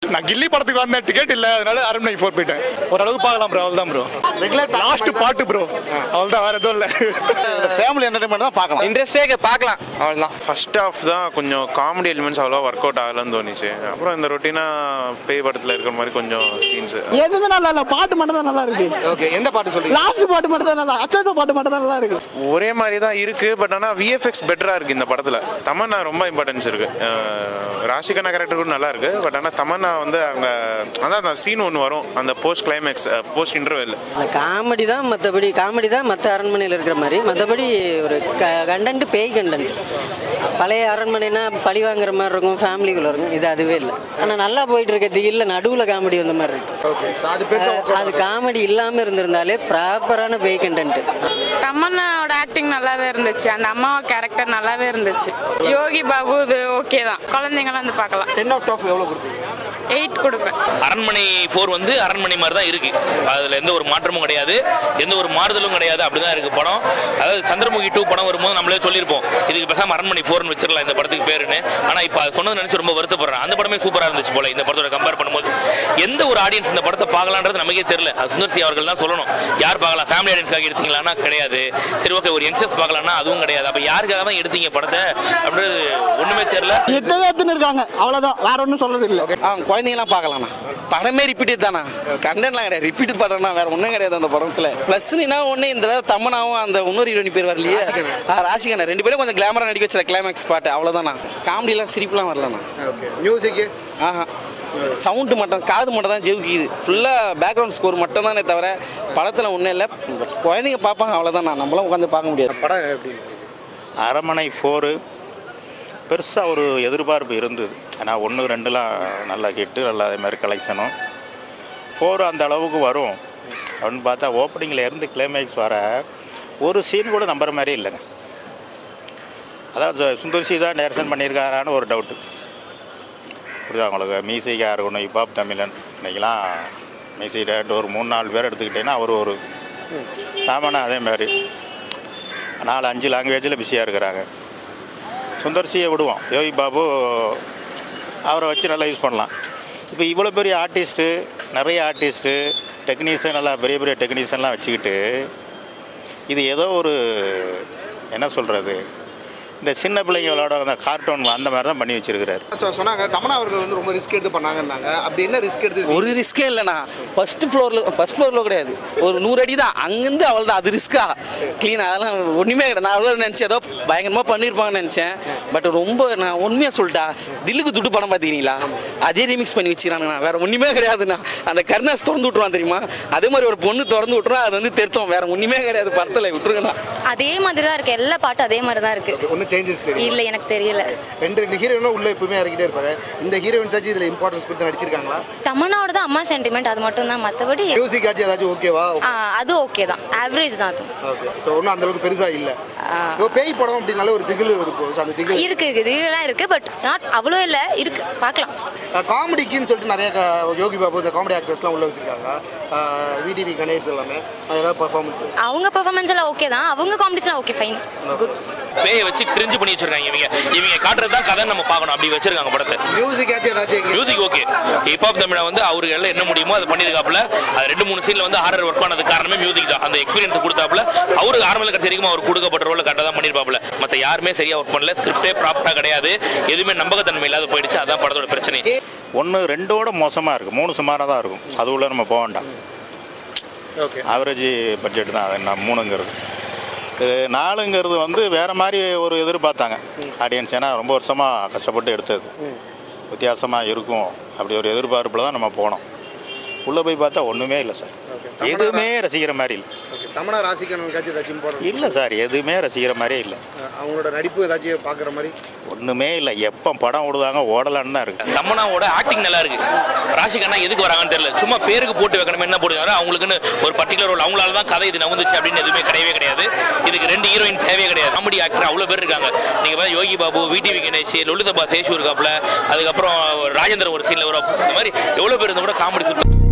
நான் கில்லி படத்துக்கு வந்தேன் டிக்கெட் இல்ல அதனால அரண்மனை ஃபோர் போயிட்டேன் ஓரளவுக்கு பார்க்கலாம் ப்ரோ அவ்வளவுதான் ப்ரோ ரெகுலர் லாஸ்ட் பாட்டு ப்ரோ அவ்வளவுதான் வேற எதுவும் இல்ல ஃபேமிலி என்டர்டைன்மெண்ட் தான் பார்க்கலாம் இன்ட்ரெஸ்டே பார்க்கலாம் அவ்வளோதான் ஃபர்ஸ்ட் ஹாஃப் தான் கொஞ்சம் காமெடி எலிமெண்ட்ஸ் அவ்வளோ ஒர்க் அவுட் ஆகலன்னு தோணுச்சு அப்புறம் இந்த ரொட்டீனாக பேய் படத்தில் இருக்கிற மாதிரி கொஞ்சம் சீன்ஸ் எதுவுமே நல்லா இல்ல பாட்டு மட்டும் தான் நல்லா இருக்கு ஓகே எந்த பாட்டு சொல்றீங்க லாஸ்ட் பாட்டு மட்டும் தான் நல்லா அச்சாச்சா பாட்டு மட்டும் தான் நல்லா இருக்கு ஒரே மாதிரி தான் இருக்கு பட் ஆனால் விஎஃப்எக்ஸ் பெட்டராக இருக்கு இந்த படத்தில் தமன்னா ரொம்ப இம்பார்ட்டன்ஸ் இருக்கு அஹ் ராஷிகண்ணா கேரக்டர் கூட நல்லா இருக்கு பட் ஆனால் தமன்னா வந்து அவங்க அதான் அந்த சீன் ஒன்று வரும் அந்த போஸ்ட் கிளைமேக்ஸ் போஸ்ட் இன்டர்வெல் அந்த காமெடி தான் மற்றபடி காமெடி தான் மற்ற அரண்மனையில் இருக்கிற மாதிரி மற்றபடி ஒரு க கண்டன்ட் பேய் கண்டன்ட் பழைய அரண்மனைனா பழி வாங்குற மாதிரி இருக்கும் ஃபேமிலிக்குள்ள இருக்கும் இது அதுவே இல்லை ஆனால் நல்லா போயிட்டு இருக்கிறது இல்லை நடுவில் காமெடி வந்த மாதிரி இருக்கு ஓகே ஸோ அது பெருசா அஹ் அது காமெடி இல்லாமல் இருந்திருந்தாலே ப்ராப்பரான பேய் கண்டென்ட் தமன்னாவோட ஆக்டிங் நல்லாவே இருந்துச்சு அந்த அம்மா கேரக்டர் நல்லாவே இருந்துச்சு யோகி பாபு இது ஓகே தான் குழந்தைங்களாம் வந்து பார்க்கலாம் டென் அவுட் ஆஃப் எவ்வளோ கொடுப்பீங்க எயிட் கொடுப்பேன் அரண்மனை ஃபோர் வந்து அரண்மனை மாதிரி தான் இருக்கு அதில் எந்த ஒரு மாற்றமும் கிடையாது எந்த ஒரு மாறுதலும் கிடையாது அப்படிதான் இருக்கு படம் அதாவது சந்திரமுகி டூ படம் வரும்போது நம்மளே சொல்லியிருப்போம் இதுக்கு பேசாம அரண்மனை ஃபோர்னு வச்சிடலாம் இந்த படத்துக்கு பேருன்னு ஆனால் இப்போ அது சொன்னது நினைச்சு ரொம்ப வருத்தப்படுறேன் அந்த படமே சூப்பராக இருந்துச்சு போல இந்த படத்தோட கம்பேர் பண்ணும்போது எந்த ஒரு ஆடியன்ஸ் இந்த படத்தை பார்க்கலான்றது நமக்கே தெரியல அது சுந்தர்சி அவர்கள் தான் சொல்லணும் யார் பார்க்கலாம் ஃபேமிலி ஆடியன்ஸ்க்காக எடுத்தீங்களான்னா கிடையாது சரி ஓகே ஒரு யங்ஸ்டர்ஸ் பார்க்கலாம்னா அதுவும் கிடையாது அப்போ யாருக்காக தான் எடுத்தீங்க படத்தை அப்படின்றது ஒன்றுமே தெரியல எட்டவே எடுத்துன்னு இருக்காங்க அவ்வளவுதான் வேற ஒன்றும் சொல்றது இல்லை ஆ குழந்தைங்களாம் பார்க்கலாண்ணா படமே ரிப்பீட்டட் தானா கண்டென்ட்லாம் கிடையாது ரிப்பீட் படம்னா வேற ஒன்றும் கிடையாது அந்த படத்தில் ப்ளஸ்னா ஒன்று இந்த தடவை தமனாவும் அந்த இன்னொரு ஹீரோனி பேர் வரலையே ஆ ராசிகண்ணா ரெண்டு பேரும் கொஞ்சம் கிளாமரா நடிக்க வச்சிட கிளைமேக்ஸ் பாட்டு அவ்வளோதானா காமெடிலாம் சிரிப்புலாம் வரலண்ணா ஓகே மியூசிக்கு ஆஹா சவுண்டு மட்டும் காது மட்டும் தான் ஜெவுக்கிது ஃபுல்லாக பேக்ரவுண்ட் ஸ்கோர் மட்டும் தானே தவிர படத்தில் ஒன்றும் இல்லை இந்த குழந்தைங்க பார்ப்பாங்க அவ்வளோதான் நான் நம்மளாம் உட்காந்து பார்க்க முடியாது படம் எப்படி அரமனை ஃபோரு பெருசாக ஒரு எதிர்பார்ப்பு இருந்தது ஆனால் ஒன்று ரெண்டுலாம் நல்லா ஹிட்டு நல்லா அதே மாதிரி கலெக்ஷனும் ஃபோர் அந்த அளவுக்கு வரும் அப்படின்னு பார்த்தா ஓப்பனிங்கில் இருந்து கிளைமேக்ஸ் வர ஒரு சீன் கூட நம்புற மாதிரி இல்லைங்க அதான் சு- சுந்தர்சி தான் டேரக்ஷன் பண்ணியிருக்காரான்னு ஒரு டவுட்டு புரியுதா உங்களுக்கு மியூசிக்காக இருக்கணும் ஹிப்ஹாப் தமிழன் இன்றைக்கெலாம் மியூசிக் டேரக்டர் ஒரு மூணு நாலு பேர் எடுத்துக்கிட்டேன்னா அவர் ஒரு சாமானா அதே மாதிரி நாலு அஞ்சு லாங்குவேஜில் பிஸியாக இருக்கிறாங்க சுந்தர்சியை விடுவோம் யோகி பாபு அவரை வச்சு நல்லா யூஸ் பண்ணலாம் இப்போ இவ்வளோ பெரிய ஆர்டிஸ்ட்டு நிறைய ஆர்டிஸ்ட்டு டெக்னீஷியன் எல்லாம் பெரிய பெரிய டெக்னீஷியன்லாம் வச்சுக்கிட்டு இது ஏதோ ஒரு என்ன சொல்கிறது இந்த சின்ன பிள்ளைங்க விளையாட அந்த கார்ட்டூன் அந்த மாதிரி தான் பண்ணி வச்சிருக்கிறாரு சொ- சொன்னாங்க தமனா அவர்கள் வந்து ரொம்ப ரிஸ்க் எடுத்து பண்ணாங்கன்னாங்க அப்படி என்ன ரிஸ்க் எடுத்து ஒரு ரிஸ்கே இல்லைண்ணா ஃபர்ஸ்ட் ஃப்ளோரில் ஃபர்ஸ்ட் ஃப்ளோரில் கிடையாது ஒரு நூறு அடி தான் அங்கேருந்து அவள் தான் அது ரிஸ்க்கா க்ளீன் அதெல்லாம் ஒன்றுமே கிடையாது நான் அவ்வளோ நினச்சேன் ஏதோ பயங்கரமாக பண்ணியிருப்பாங்கன்னு நினச்சேன் பட் ரொம்ப நான் உண்மையாக சொல்லிட்டா தில்லுக்கு துட்டு படம் பார்த்தீங்களா அதே ரீமிக்ஸ் பண்ணி வச்சுக்கிறாங்கண்ணா வேற ஒன்றுமே கிடையாதுண்ணா அந்த கருணாஸ் திறந்து விட்ருவான் தெரியுமா அதே மாதிரி ஒரு பொண்ணு திறந்து விட்ருவா அது வந்து திருத்தம் வேற ஒன்றுமே கிடையாது படத்தில் விட்டுருங்கண்ணா அதே மாதிரி தான் இருக்கு எல்லா பாட்டும் அதே மாதிரி தான் இருக்கு ஒன்றும் சேஞ்சஸ் தெரியும் இல்ல எனக்கு தெரியல ரெண்டு ரெண்டு ஹீரோயினும் உள்ள எப்பவுமே இறக்கிட்டே இருப்பாரு இந்த ஹீரோயின்ஸ் ஆச்சு இதில் இம்பார்ட்டன்ஸ் கொடுத்து நடிச்சிருக்காங்களா தமன்னாவோட தான் அம்மா சென்டிமெண்ட் அது மட்டும் தான் மற்றபடி மியூசிக் ஆச்சு ஏதாச்சும் ஓகேவா அது ஓகே தான் ஆவரேஜ் தான் அது ஓகே ஸோ ஒன்றும் அந்த அளவுக்கு பெருசாக இல்லை இப்போ பேய் படம் அப்படின்னால ஒரு திகில் இருக்கும் ஸோ அந்த திகில் இருக்கு இருக்கு இதெல்லாம் இருக்கு பட் நாட் அவ்வளோ இல்லை இருக்கு பார்க்கலாம் காமெடிக்குன்னு சொல்லிட்டு நிறைய க- யோகி பாபு இந்த காமெடி ஆக்டர்ஸ்லாம் உள்ள வச்சிருக்காங்க விடிவி கணேஷ் எல்லாமே அது ஏதாவது பர்ஃபார்மன்ஸ் அவங்க பெர்ஃபார்மன்ஸ் எல்லாம் ஓகே தான் அவங்க காம்படிஷன் ஓகே ஃபைன் குட் பேயை வச்சு கிரிஞ்சு பண்ணி வச்சிருக்காங்க இவங்க இவங்க காட்டுறது தான் கதை நம்ம பார்க்கணும் அப்படி வச்சிருக்காங்க படத்தை மியூசிக் ஆச்சு ஏதாச்சும் மியூசிக் ஓகே ஹிப்ஹாப் தமிழை வந்து அவருக்கு எல்லாம் என்ன முடியுமோ அதை பண்ணியிருக்காப்புல அது ரெண்டு மூணு சீன்ல வந்து ஹாரர் ஒர்க் பண்ணது காரணமே மியூசிக் தான் அந்த எக்ஸ்பீரியன்ஸ் கொடுத்தாப்புல அவருக்கு ஆரம்பத்தில் கடைசி வரைக்கும் அவர் கொடுக்கப்பட்ட ரோல கரெக்டாக தான் பண்ணியிருப்பாப்புல மற்ற யாருமே சரியா ஒர்க் பண்ணல ஸ்கிரிப்டே ப்ராப்பராக கிடையாது எதுவுமே நம்பகத்தன்மை இல்லாத போயிடுச்சு அதான் படத்தோட பிரச்சனை ஒன்று ரெண்டோட மோசமாக இருக்குது மூணு சுமாராக தான் இருக்கும் அது உள்ள நம்ம போக வேண்டாம் ஓகே ஆவரேஜ் பட்ஜெட் தான் அது நான் மூணுங்கிறது இது நாலுங்கிறது வந்து வேறு மாதிரி ஒரு எதிர்பார்த்தாங்க ஆடியன்ஸ் ஏன்னா ரொம்ப வருஷமாக கஷ்டப்பட்டு எடுத்தது வித்தியாசமாக இருக்கும் அப்படி ஒரு எதிர்பார்ப்பில் தான் நம்ம போனோம் உள்ளே போய் பார்த்தா ஒன்றுமே இல்லை சார் எதுவுமே ரசிக்கிற மாதிரி இல்லை ஓகே தமனா ராசிகனுக்காச்சும் ஏதாச்சும் இம்பார்ட்டன்ட் இல்லை சார் எதுவுமே ரசிக்கிற மாதிரியே இல்லை அவங்களோட நடிப்பு ஏதாச்சும் பார்க்குற மாதிரி ஒன்றுமே இல்லை எப்போ படம் விடுதாங்க ஓடலான்னு தான் இருக்குது தமனாவோட ஆக்டிங் நல்லா இருக்கு ராஷிக் அண்ணா எதுக்கு வராங்கன்னு தெரியல சும்மா பேருக்கு போட்டு வைக்கணும் என்ன போடுவாங்க அவங்களுக்குன்னு ஒரு பர்டிகுலர் ரோல் அவங்களால தான் கதை இது நவுந்துச்சு அப்படின்னு எதுவுமே கிடையவே கிடையாது இதுக்கு ரெண்டு ஹீரோயின் தேவையே கிடையாது காமெடி ஆக்டர் அவ்வளோ பேர் இருக்காங்க நீங்க பார்த்தா யோகி பாபு விடிவி கணேஷ் லலிதபா சேஷு இருக்காப்புல அதுக்கப்புறம் ராஜேந்திரன் ஒரு சீன்ல வரும் இந்த மாதிரி எவ்வளோ பேர் இருந்தால் கூட காமெடி சுத்தம்